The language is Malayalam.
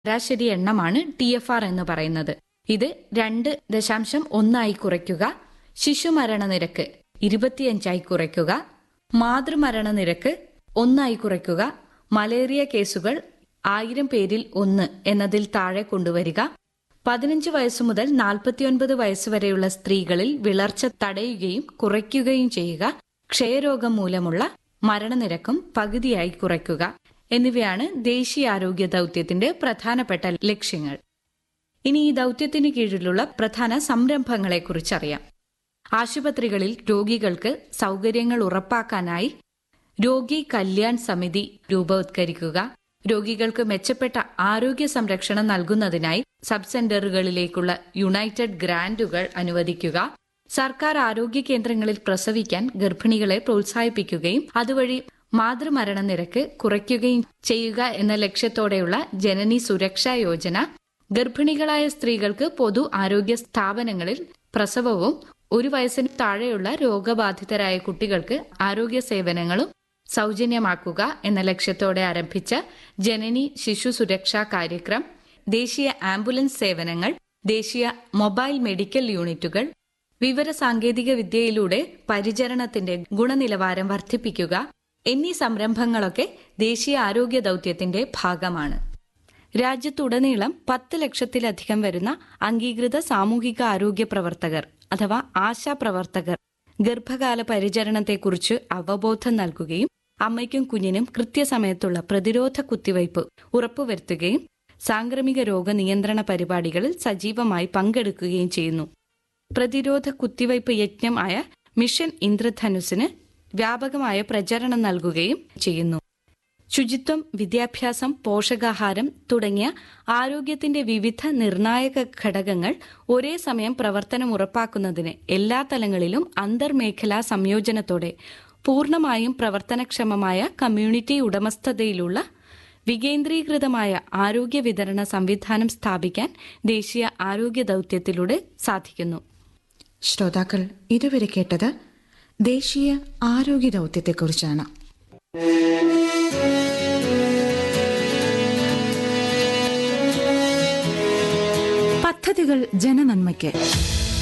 ശരാശരി എണ്ണമാണ് ടി എഫ് ആർ എന്ന് പറയുന്നത് ഇത് രണ്ട് ദശാംശം ഒന്നായി കുറയ്ക്കുക ശിശുമരണ നിരക്ക് ഇരുപത്തിയഞ്ചായി കുറയ്ക്കുക മാതൃമരണ നിരക്ക് ഒന്നായി കുറയ്ക്കുക മലേറിയ കേസുകൾ ആയിരം പേരിൽ ഒന്ന് എന്നതിൽ താഴെ കൊണ്ടുവരിക പതിനഞ്ച് വയസ്സു മുതൽ നാൽപ്പത്തിയൊൻപത് വയസ്സുവരെയുള്ള സ്ത്രീകളിൽ വിളർച്ച തടയുകയും കുറയ്ക്കുകയും ചെയ്യുക ക്ഷയരോഗം മൂലമുള്ള മരണനിരക്കും പകുതിയായി കുറയ്ക്കുക എന്നിവയാണ് ദേശീയ ആരോഗ്യ ദൗത്യത്തിന്റെ പ്രധാനപ്പെട്ട ലക്ഷ്യങ്ങൾ ഇനി ഈ ദൗത്യത്തിന് കീഴിലുള്ള പ്രധാന സംരംഭങ്ങളെക്കുറിച്ചറിയാം ആശുപത്രികളിൽ രോഗികൾക്ക് സൗകര്യങ്ങൾ ഉറപ്പാക്കാനായി രോഗി കല്യാൺ സമിതി രൂപവത്കരിക്കുക രോഗികൾക്ക് മെച്ചപ്പെട്ട ആരോഗ്യ സംരക്ഷണം നൽകുന്നതിനായി സബ് സെന്ററുകളിലേക്കുള്ള യുണൈറ്റഡ് ഗ്രാന്റുകൾ അനുവദിക്കുക സർക്കാർ ആരോഗ്യ കേന്ദ്രങ്ങളിൽ പ്രസവിക്കാൻ ഗർഭിണികളെ പ്രോത്സാഹിപ്പിക്കുകയും അതുവഴി മാതൃമരണ നിരക്ക് കുറയ്ക്കുകയും ചെയ്യുക എന്ന ലക്ഷ്യത്തോടെയുള്ള ജനനി സുരക്ഷാ യോജന ഗർഭിണികളായ സ്ത്രീകൾക്ക് പൊതു ആരോഗ്യ സ്ഥാപനങ്ങളിൽ പ്രസവവും ഒരു വയസ്സിന് താഴെയുള്ള രോഗബാധിതരായ കുട്ടികൾക്ക് ആരോഗ്യ സേവനങ്ങളും സൗജന്യമാക്കുക എന്ന ലക്ഷ്യത്തോടെ ആരംഭിച്ച ജനനി ശിശു സുരക്ഷാ കാര്യക്രം ദേശീയ ആംബുലൻസ് സേവനങ്ങൾ ദേശീയ മൊബൈൽ മെഡിക്കൽ യൂണിറ്റുകൾ വിവര സാങ്കേതിക വിദ്യയിലൂടെ പരിചരണത്തിന്റെ ഗുണനിലവാരം വർദ്ധിപ്പിക്കുക എന്നീ സംരംഭങ്ങളൊക്കെ ദേശീയ ആരോഗ്യ ദൗത്യത്തിന്റെ ഭാഗമാണ് രാജ്യത്തുടനീളം പത്ത് ലക്ഷത്തിലധികം വരുന്ന അംഗീകൃത സാമൂഹിക ആരോഗ്യ പ്രവർത്തകർ അഥവാ ആശാ പ്രവർത്തകർ ഗർഭകാല പരിചരണത്തെക്കുറിച്ച് അവബോധം നൽകുകയും അമ്മയ്ക്കും കുഞ്ഞിനും കൃത്യസമയത്തുള്ള പ്രതിരോധ കുത്തിവയ്പ് ഉറപ്പുവരുത്തുകയും സാംക്രമിക രോഗ നിയന്ത്രണ പരിപാടികളിൽ സജീവമായി പങ്കെടുക്കുകയും ചെയ്യുന്നു പ്രതിരോധ കുത്തിവയ്പ് യജ്ഞമായ മിഷൻ ഇന്ദ്രധനുസിന് വ്യാപകമായ പ്രചരണം നൽകുകയും ചെയ്യുന്നു ശുചിത്വം വിദ്യാഭ്യാസം പോഷകാഹാരം തുടങ്ങിയ ആരോഗ്യത്തിന്റെ വിവിധ നിർണായക ഘടകങ്ങൾ ഒരേ സമയം പ്രവർത്തനം ഉറപ്പാക്കുന്നതിന് എല്ലാ തലങ്ങളിലും അന്തർമേഖലാ സംയോജനത്തോടെ പൂർണ്ണമായും പ്രവർത്തനക്ഷമമായ കമ്മ്യൂണിറ്റി ഉടമസ്ഥതയിലുള്ള വികേന്ദ്രീകൃതമായ ആരോഗ്യ വിതരണ സംവിധാനം സ്ഥാപിക്കാൻ ദേശീയ ആരോഗ്യ ദൗത്യത്തിലൂടെ സാധിക്കുന്നു ശ്രോതാക്കൾ ഇതുവരെ കേട്ടത് ദേശീയ ആരോഗ്യ ദൗത്യത്തെക്കുറിച്ചാണ് പദ്ധതികൾ ജനനന്മയ്ക്ക്